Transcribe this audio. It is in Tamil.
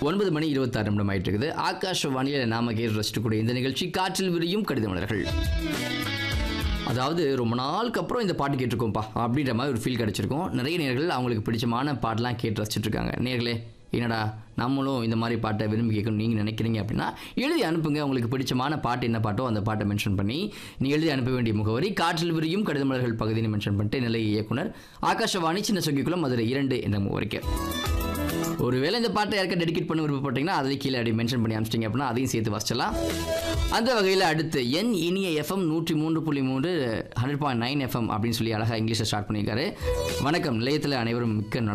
ஒன்பது மணி இருபத்தாறு நிமிடம் ஆயிட்டு இருக்குது ஆகாஷவாணியில் நாம கேட்டு ரசிக்கக்கூடிய இந்த நிகழ்ச்சி காற்றில் விரியும் கடித மலர்கள் அதாவது ரொம்ப நாளுக்கு அப்புறம் இந்த பாட்டு கேட்டிருக்கோம்ப்பா அப்படின்ற மாதிரி ஒரு ஃபீல் கிடச்சிருக்கும் நிறைய நேர்கள் அவங்களுக்கு பிடிச்சமான பாட்டெலாம் கேட்டு ரசிச்சுட்டு இருக்காங்க நேர்களே என்னடா நம்மளும் இந்த மாதிரி பாட்டை விரும்பி கேட்கணும் நீங்கள் நினைக்கிறீங்க அப்படின்னா எழுதி அனுப்புங்க உங்களுக்கு பிடிச்சமான பாட்டு என்ன பாட்டோ அந்த பாட்டை மென்ஷன் பண்ணி நீ எழுதி அனுப்ப வேண்டிய முகவரி காற்றில் விரியும் கடிதமலர்கள் பகுதியை மென்ஷன் பண்ணிட்டு நிலைய இயக்குனர் ஆகாஷவாணி சின்ன சொக்கிக்குளம் மதுரை இரண்டு என்ற முகவரிக்கு ஒருவேளை இந்த பாட்டை யாருக்கா டெடிகேட் பண்ண விருப்பப்பட்டீங்கன்னா அதை கீழே அப்படி மென்ஷன் பண்ணி அனுப்பிச்சிட்டிங்க அப்படின்னா அதையும் சேர்த்து வச்சிடலாம் அந்த வகையில் அடுத்து என் இனிய எஃப்எம் நூற்றி மூன்று புள்ளி மூன்று ஹண்ட்ரட் பாயிண்ட் நைன் எஃப்எம் அப்படின்னு சொல்லி அழகாக இங்கிலீஷில் ஸ்டார்ட் பண்ணியிருக்காரு வணக்கம் நிலையத்தில் அனைவரும் மிக்க நலம்